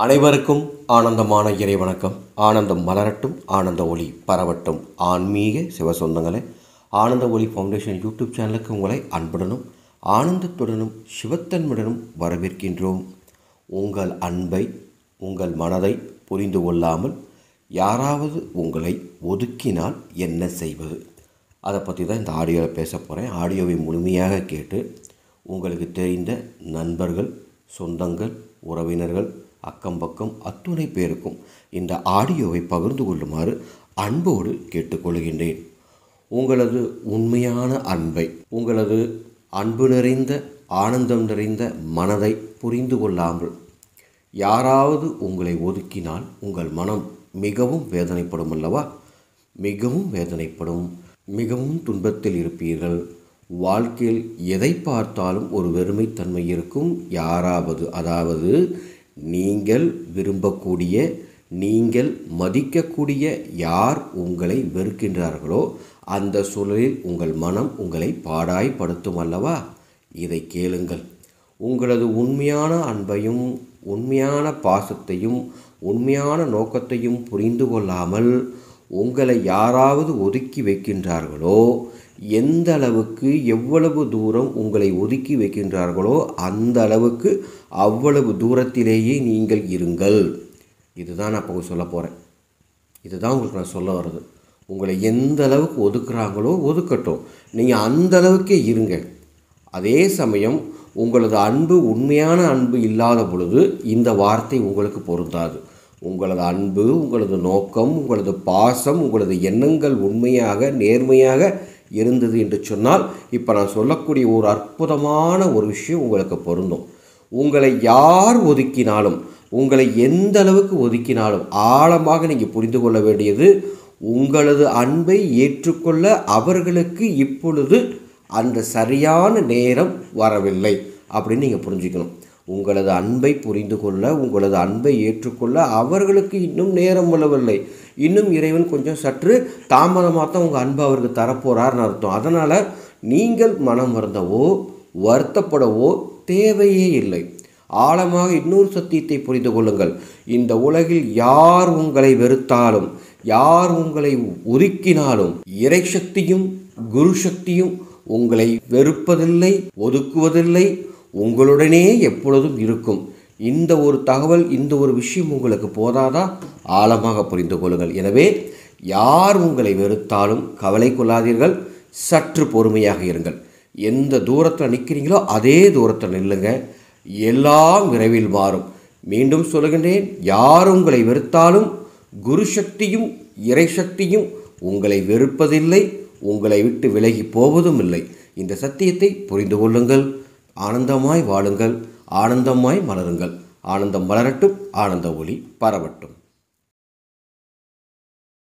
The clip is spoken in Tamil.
அனைவருக்கும் ஆனந்தமான இறை வணக்கம் ஆனந்தம் மலரட்டும் ஆனந்த ஒளி பரவட்டும் ஆன்மீக சிவசொந்தங்களே ஆனந்த ஒளி ஃபவுண்டேஷன் யூடியூப் சேனலுக்கு உங்களை அன்புடனும் ஆனந்தத்துடனும் சிவத்தன்முடனும் வரவேற்கின்றோம் உங்கள் அன்பை உங்கள் மனதை புரிந்து கொள்ளாமல் யாராவது உங்களை ஒதுக்கினால் என்ன செய்வது அதை பற்றி தான் இந்த ஆடியோவில் பேச போகிறேன் ஆடியோவை முழுமையாக கேட்டு உங்களுக்கு தெரிந்த நண்பர்கள் சொந்தங்கள் உறவினர்கள் அக்கம் பக்கம் அத்துணை பேருக்கும் இந்த ஆடியோவை பகிர்ந்து கொள்ளுமாறு அன்போடு கேட்டுக்கொள்கின்றேன் உங்களது உண்மையான அன்பை உங்களது அன்பு நிறைந்த ஆனந்தம் நிறைந்த மனதை புரிந்து கொள்ளாமல் யாராவது உங்களை ஒதுக்கினால் உங்கள் மனம் மிகவும் வேதனைப்படும் அல்லவா மிகவும் வேதனைப்படும் மிகவும் துன்பத்தில் இருப்பீர்கள் வாழ்க்கையில் எதை பார்த்தாலும் ஒரு வெறுமைத்தன்மை இருக்கும் யாராவது அதாவது நீங்கள் விரும்பக்கூடிய நீங்கள் மதிக்கக்கூடிய யார் உங்களை வெறுக்கின்றார்களோ அந்த சூழலில் உங்கள் மனம் உங்களை பாடாய்படுத்தும் அல்லவா இதை கேளுங்கள் உங்களது உண்மையான அன்பையும் உண்மையான பாசத்தையும் உண்மையான நோக்கத்தையும் புரிந்து கொள்ளாமல் உங்களை யாராவது ஒதுக்கி வைக்கின்றார்களோ எந்த அளவுக்கு எவ்வளவு தூரம் உங்களை ஒதுக்கி வைக்கின்றார்களோ அந்த அளவுக்கு அவ்வளவு தூரத்திலேயே நீங்கள் இருங்கள் இதுதான் நான் இப்போ சொல்ல போகிறேன் இதுதான் உங்களுக்கு நான் சொல்ல வர்றது உங்களை எந்த அளவுக்கு ஒதுக்குறாங்களோ ஒதுக்கட்டும் நீங்கள் அந்த அளவுக்கே இருங்க அதே சமயம் உங்களது அன்பு உண்மையான அன்பு இல்லாத பொழுது இந்த வார்த்தை உங்களுக்கு பொருந்தாது உங்களது அன்பு உங்களது நோக்கம் உங்களது பாசம் உங்களது எண்ணங்கள் உண்மையாக நேர்மையாக இருந்தது என்று சொன்னால் இப்போ நான் சொல்லக்கூடிய ஒரு அற்புதமான ஒரு விஷயம் உங்களுக்கு பொருந்தும் உங்களை யார் ஒதுக்கினாலும் உங்களை எந்த அளவுக்கு ஒதுக்கினாலும் ஆழமாக நீங்கள் புரிந்து கொள்ள வேண்டியது உங்களது அன்பை ஏற்றுக்கொள்ள அவர்களுக்கு இப்பொழுது அந்த சரியான நேரம் வரவில்லை அப்படின்னு நீங்கள் புரிஞ்சுக்கணும் உங்களது அன்பை புரிந்து கொள்ள உங்களது அன்பை ஏற்றுக்கொள்ள அவர்களுக்கு இன்னும் நேரம் வரவில்லை இன்னும் இறைவன் கொஞ்சம் சற்று தாமதமாக தான் உங்கள் அன்பை அவருக்கு தரப்போகிறார்னு அர்த்தம் அதனால் நீங்கள் மனம் வருந்தவோ வருத்தப்படவோ தேவையே இல்லை ஆழமாக இன்னொரு சத்தியத்தை புரிந்து கொள்ளுங்கள் இந்த உலகில் யார் உங்களை வெறுத்தாலும் யார் உங்களை ஒதுக்கினாலும் இறை சக்தியும் குரு சக்தியும் உங்களை வெறுப்பதில்லை ஒதுக்குவதில்லை உங்களுடனே எப்பொழுதும் இருக்கும் இந்த ஒரு தகவல் இந்த ஒரு விஷயம் உங்களுக்கு போதாதா ஆழமாக புரிந்து கொள்ளுங்கள் எனவே யார் உங்களை வெறுத்தாலும் கவலை கொள்ளாதீர்கள் சற்று பொறுமையாக இருங்கள் எந்த தூரத்தில் நிற்கிறீங்களோ அதே தூரத்தில் நில்லுங்க எல்லாம் விரைவில் மாறும் மீண்டும் சொல்லுகின்றேன் யார் உங்களை வெறுத்தாலும் குரு சக்தியும் இறை சக்தியும் உங்களை வெறுப்பதில்லை உங்களை விட்டு விலகி போவதும் இல்லை இந்த சத்தியத்தை புரிந்து கொள்ளுங்கள் ஆனந்தமாய் வாழுங்கள் ஆனந்தமாய் மலருங்கள் ஆனந்தம் மலரட்டும் ஆனந்த ஒளி பரவட்டும்